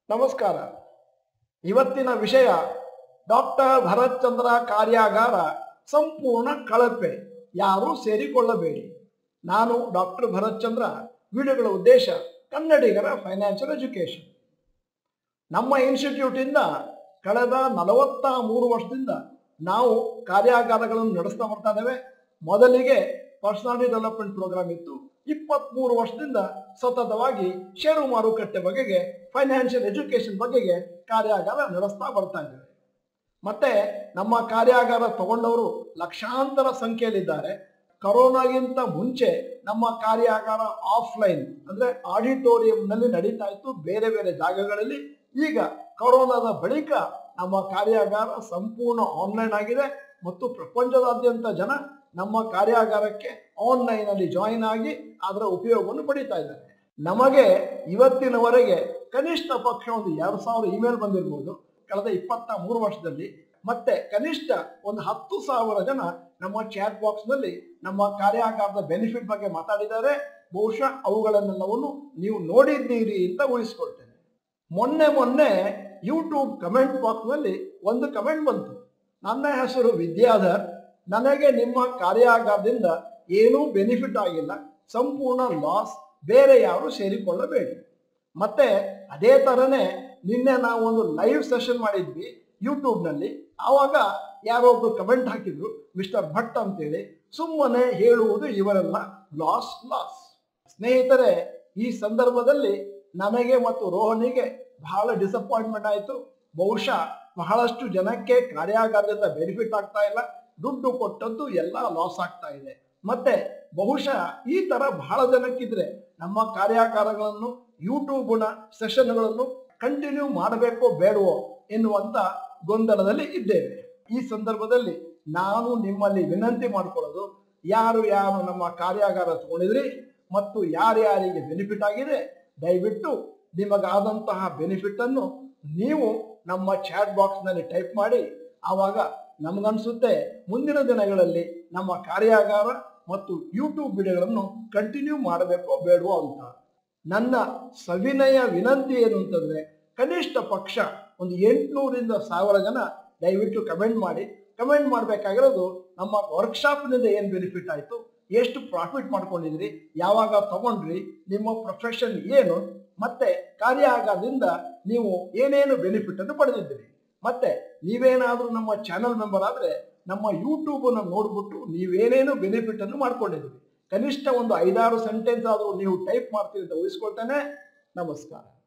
ನಮಸ್ಕಾರ ಇವತ್ತಿನ ವಿಷಯ ಡಾಕ್ಟರ್ ಭರತ್ ಚಂದ್ರ ಕಾರ್ಯಾಗಾರ ಸಂಪೂರ್ಣ ಕಳಪೆ ಯಾರೂ ಸೇರಿಕೊಳ್ಳಬೇಡಿ ನಾನು ಡಾಕ್ಟರ್ ಭರತ್ ಚಂದ್ರ ವಿಡಿಯೋಗಳ ಉದ್ದೇಶ ಕನ್ನಡಿಗರ ಫೈನಾನ್ಷಿಯಲ್ ಎಜುಕೇಶನ್ ನಮ್ಮ ಇನ್ಸ್ಟಿಟ್ಯೂಟಿಂದ ಕಳೆದ ನಲವತ್ತ ಮೂರು ವರ್ಷದಿಂದ ನಾವು ಕಾರ್ಯಾಗಾರಗಳನ್ನು ನಡೆಸ್ತಾ ಬರ್ತಾ ಇದ್ದೇವೆ ಮೊದಲಿಗೆ ಪರ್ಸನಾಲಿಟಿ ಡೆವಲಪ್ಮೆಂಟ್ ಪ್ರೋಗ್ರಾಮ್ ಇತ್ತು ಇಪ್ಪತ್ಮೂರು ವರ್ಷದಿಂದ ಸತತವಾಗಿ ಷೇರು ಮಾರುಕಟ್ಟೆ ಬಗೆಗೆ ಫೈನಾನ್ಷಿಯಲ್ ಎಜುಕೇಶನ್ ಬಗೆಗೆ ಕಾರ್ಯಾಗಾರ ನಡೆಸ್ತಾ ಬರ್ತಾ ಇದ್ದೇವೆ ಮತ್ತೆ ನಮ್ಮ ಕಾರ್ಯಾಗಾರ ತಗೊಂಡವರು ಲಕ್ಷಾಂತರ ಸಂಖ್ಯೆಯಲ್ಲಿದ್ದಾರೆ ಕರೋನಾಗಿಂತ ಮುಂಚೆ ನಮ್ಮ ಕಾರ್ಯಾಗಾರ ಆಫ್ಲೈನ್ ಅಂದ್ರೆ ಆಡಿಟೋರಿಯಂನಲ್ಲಿ ನಡೀತಾ ಇತ್ತು ಬೇರೆ ಬೇರೆ ಜಾಗಗಳಲ್ಲಿ ಈಗ ಕೊರೋನಾದ ಬಳಿಕ ನಮ್ಮ ಕಾರ್ಯಾಗಾರ ಸಂಪೂರ್ಣ ಆನ್ಲೈನ್ ಆಗಿದೆ ಮತ್ತು ಪ್ರಪಂಚದಾದ್ಯಂತ ಜನ ನಮ್ಮ ಕಾರ್ಯಾಗಾರಕ್ಕೆ ಆನ್ಲೈನ್ ಅಲ್ಲಿ ಜಾಯಿನ್ ಆಗಿ ಅದರ ಉಪಯೋಗವನ್ನು ಪಡಿತಾ ಇದ್ದಾರೆ ನಮಗೆ ಇವತ್ತಿನವರೆಗೆ ಕನಿಷ್ಠ ಪಕ್ಷ ಒಂದು ಎರಡು ಸಾವಿರ ಇಮೇಲ್ ಬಂದಿರಬಹುದು ಕಳೆದ ಇಪ್ಪತ್ತ ಮೂರು ವರ್ಷದಲ್ಲಿ ಮತ್ತೆ ಕನಿಷ್ಠ ಒಂದು ಹತ್ತು ಸಾವಿರ ಜನ ನಮ್ಮ ಚಾಟ್ ಬಾಕ್ಸ್ ನಲ್ಲಿ ನಮ್ಮ ಕಾರ್ಯಾಗಾರದ ಬೆನಿಫಿಟ್ ಬಗ್ಗೆ ಮಾತಾಡಿದ್ದಾರೆ ಬಹುಶಃ ಅವುಗಳನ್ನೆಲ್ಲವನ್ನು ನೀವು ನೋಡಿದ್ದೀರಿ ಅಂತ ಊಹಿಸ್ಕೊಳ್ತೇನೆ ಮೊನ್ನೆ ಮೊನ್ನೆ ಯೂಟ್ಯೂಬ್ ಕಮೆಂಟ್ ಬಾಕ್ಸ್ ನಲ್ಲಿ ಒಂದು ಕಮೆಂಟ್ ಬಂತು ನನ್ನ ಹೆಸರು ವಿದ್ಯಾಧರ್ ನನಗೆ ನಿಮ್ಮ ಕಾರ್ಯಾಗಾರದಿಂದ ಏನೂ ಬೆನಿಫಿಟ್ ಆಗಿಲ್ಲ ಸಂಪೂರ್ಣ ಲಾಸ್ ಬೇರೆ ಯಾರು ಸೇರಿಕೊಳ್ಳಬೇಡಿ ಮತ್ತೆ ಅದೇ ಥರನೇ ನಿನ್ನೆ ನಾವು ಒಂದು ಲೈವ್ ಸೆಷನ್ ಮಾಡಿದ್ವಿ ಯೂಟ್ಯೂಬ್ನಲ್ಲಿ ಆವಾಗ ಯಾರೊಬ್ರು ಕಮೆಂಟ್ ಹಾಕಿದ್ರು ಮಿಸ್ಟರ್ ಭಟ್ ಅಂತೇಳಿ ಸುಮ್ಮನೆ ಹೇಳುವುದು ಇವರೆಲ್ಲ ಲಾಸ್ ಲಾಸ್ ಸ್ನೇಹಿತರೆ ಈ ಸಂದರ್ಭದಲ್ಲಿ ನನಗೆ ಮತ್ತು ರೋಹನಿಗೆ ಬಹಳ ಡಿಸಪಾಯಿಂಟ್ಮೆಂಟ್ ಆಯಿತು ಬಹುಶಃ ಬಹಳಷ್ಟು ಜನಕ್ಕೆ ಕಾರ್ಯಾಗಾರದಿಂದ ಬೆನಿಫಿಟ್ ಆಗ್ತಾ ಇಲ್ಲ ದುಡ್ಡು ಕೊಟ್ಟದ್ದು ಎಲ್ಲ ಲಾಸ್ ಆಗ್ತಾ ಇದೆ ಮತ್ತೆ ಬಹುಶಃ ಈ ತರ ಬಹಳ ಜನಕ್ಕಿದ್ರೆ ನಮ್ಮ ಕಾರ್ಯಾಗಾರಗಳನ್ನು ಯೂಟ್ಯೂಬ್ನ ಸೆಷನ್ಗಳನ್ನು ಕಂಟಿನ್ಯೂ ಮಾಡಬೇಕೋ ಬೇಡವೋ ಎನ್ನುವಂತ ಗೊಂದಲದಲ್ಲಿ ಇದ್ದೇವೆ ಈ ಸಂದರ್ಭದಲ್ಲಿ ನಾನು ನಿಮ್ಮಲ್ಲಿ ವಿನಂತಿ ಮಾಡಿಕೊಳ್ಳೋದು ಯಾರು ಯಾರು ನಮ್ಮ ಕಾರ್ಯಾಗಾರ ತಗೊಂಡಿದ್ರಿ ಮತ್ತು ಯಾರ್ಯಾರಿಗೆ ಬೆನಿಫಿಟ್ ಆಗಿದೆ ದಯವಿಟ್ಟು ನಿಮಗಾದಂತಹ ಬೆನಿಫಿಟ್ ಅನ್ನು ನೀವು ನಮ್ಮ ಚಾಟ್ ಬಾಕ್ಸ್ನಲ್ಲಿ ಟೈಪ್ ಮಾಡಿ ಆವಾಗ ನಮಗನ್ಸುತ್ತೆ ಮುಂದಿನ ದಿನಗಳಲ್ಲಿ ನಮ್ಮ ಕಾರ್ಯಾಗಾರ ಮತ್ತು ಯೂಟ್ಯೂಬ್ ವಿಡಿಯೋಗಳನ್ನು ಕಂಟಿನ್ಯೂ ಮಾಡಬೇಕೋ ಬೇಡವೋ ಅಂತ ನನ್ನ ಸವಿನಯ ವಿನಂತಿ ಏನು ಅಂತಂದ್ರೆ ಕನಿಷ್ಠ ಪಕ್ಷ ಒಂದು ಎಂಟುನೂರಿಂದ ಸಾವಿರ ಜನ ದಯವಿಟ್ಟು ಕಮೆಂಟ್ ಮಾಡಿ ಕಮೆಂಟ್ ಮಾಡಬೇಕಾಗಿರೋದು ನಮ್ಮ ವರ್ಕ್ಶಾಪ್ನಿಂದ ಏನು ಬೆನಿಫಿಟ್ ಆಯಿತು ಎಷ್ಟು ಪ್ರಾಫಿಟ್ ಮಾಡ್ಕೊಂಡಿದ್ರಿ ಯಾವಾಗ ತಗೊಂಡ್ರಿ ನಿಮ್ಮ ಪ್ರೊಫೆಷನ್ ಏನು ಮತ್ತೆ ಕಾರ್ಯಾಗಾರದಿಂದ ನೀವು ಏನೇನು ಬೆನಿಫಿಟ್ ಅನ್ನು ಪಡೆದಿದ್ದೀರಿ ಮತ್ತೆ ನೀವೇನಾದರೂ ನಮ್ಮ ಚಾನೆಲ್ ಮೆಂಬರ್ ಆದರೆ ನಮ್ಮ ಯೂಟ್ಯೂಬನ್ನು ನೋಡ್ಬಿಟ್ಟು ನೀವೇನೇನು ಬೆನಿಫಿಟ್ ಅನ್ನು ಮಾಡ್ಕೊಂಡಿದ್ದೀರಿ ಕನಿಷ್ಠ ಒಂದು ಐದಾರು ಸೆಂಟೆನ್ಸ್ ಆದರೂ ನೀವು ಟೈಪ್ ಮಾಡ್ತೀರಿ ಅಂತ ಊಹಿಸ್ಕೊಳ್ತೇನೆ ನಮಸ್ಕಾರ